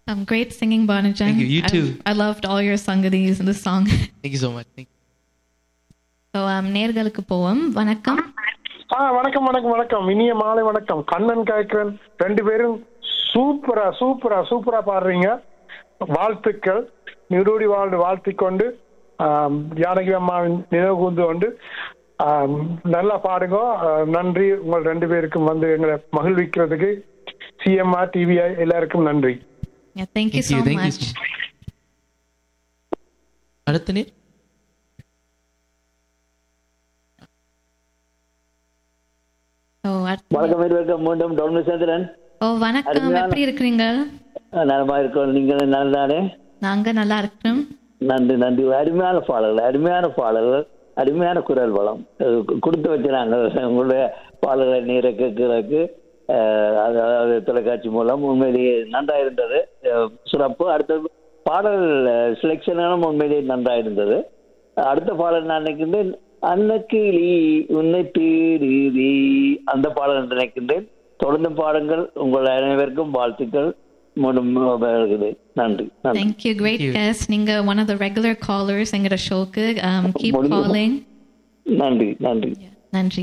Um, great singing, Banajan. Thank you. You I- too. I, loved all your sangadis in the song. Thank you so much. Thank you. So, um, நேர்களுக்கு போவோம் வணக்கம் ஆ வணக்கம் வணக்கம் வணக்கம் இனிய மாலை வணக்கம் கண்ணன் கேட்கிறேன் ரெண்டு பேரும் சூப்பரா சூப்பரா சூப்பரா பாடுறீங்க வாழ்த்துக்கள் நிரூடி வாழ்ந்து வாழ்த்திக்கொண்டு ஆம், ஜானகி அம்மாவின் நினைவு கூர்ந்து கொண்டு ஆம், நல்லா பாடுங்க ஆ, நன்றி உங்கள் ரெண்டு பேருக்கும் வந்து எங்களை மகிழ்விக்கிறதுக்கு சிஎம்ஆர் டிவிஐ எல்லாருக்கும் நன்றி Yeah, thank you Thank you, so thank you much. so அடுத்த நேர் So, அடுத்து- வணக்கம் இருவருக்கும் மீண்டும் டவுன் சந்திரன் ஓ வணக்கம் அருமையான- எப்படி இருக்கிறீங்க நலமா இருக்கோம் நீங்கள் நல்லதானே நாங்க நல்லா இருக்கிறோம் நன்றி நன்றி அருமையான பாடல்கள் அருமையான பாடல்கள் அருமையான குரல் வளம் அஹ் கு- கொடுத்து வச்சுனாங்க உங்களுடைய பாடல்களை நீரை கேட்கிறதுக்கு அஹ், அதாவது தொலைக்காட்சி மூலம் உண்மையிலேயே நன்றா இருந்தது அஹ், சிறப்பு அடுத்தது பாடல் செலெக்ஷனும் உண்மையிலேயே நன்றா இருந்தது அடுத்த பாடல் நான் நினைக்கின்றேன் அன்னக்கிளி உன்னை தேடுதி அந்த பாடல் என்று நினைக்கின்றேன் தொடர்ந்து பாடுங்கள் உங்கள் அனைவருக்கும் வாழ்த்துக்கள் மூலம் வருகிறது நன்றி நன்றி Thank you. Great you. guest. நீங்க one of the regular callers எங்கட ஷோக்கு um, keep முடியும். calling. நன்றி நன்றி நன்றி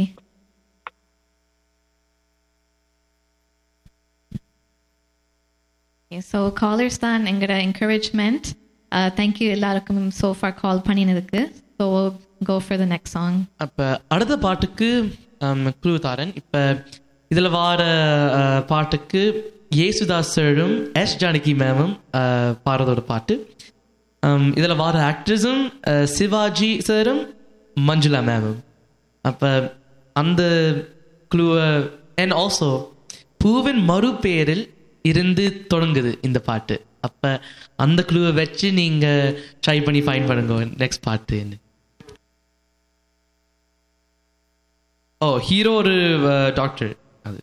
Okay, so callers தான் எங்கட encouragement. Uh, thank you எல்லாருக்கும் so far call பண்ணினதுக்கு. So we'll go for the next song. அப்ப அடுத்த பாட்டுக்கு க்ளூ தாரன் இப்ப இதுல வார அஹ், பாட்டுக்கு ஏசுதாசரும் எஸ் ஜானகி மேமும் அஹ், பாடுறதோட பாட்டு Um, இதுல வார ஆக்ட்ரஸும் சிவாஜி சாரும் மஞ்சுளா மேமும் அப்ப அந்த க்ளூவை அண்ட் ஆல்சோ பூவின் மறுபெயரில் இருந்து தொடங்குது இந்த பாட்டு அப்ப அந்த க்ளூவை வச்சு நீங்க ட்ரை பண்ணி ஃபைன் பண்ணுங்க நெக்ஸ்ட் பாட்டுன்னு ஓ ஹீரோ ஒரு டாக்டர் அது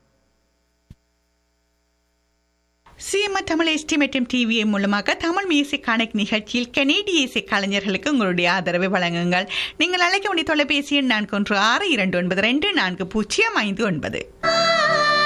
சிஎம்ஆர் தமிழ் எஸ்டிமேட்டும் டிவிஏ மூலமாக தமிழ் மியூசிக் கனெக்ட் நிகழ்ச்சியில் கனேடிய இசை கலைஞர்களுக்கு உங்களுடைய ஆதரவை வழங்குங்கள் நீங்கள் அழைக்க வேண்டிய தொலைபேசி எண் நான்கு ஒன்று ஆறு இரண்டு ஒன்பது ரெண்டு நான்கு பூஜ்ஜியம் ஐந்து ஒன்பது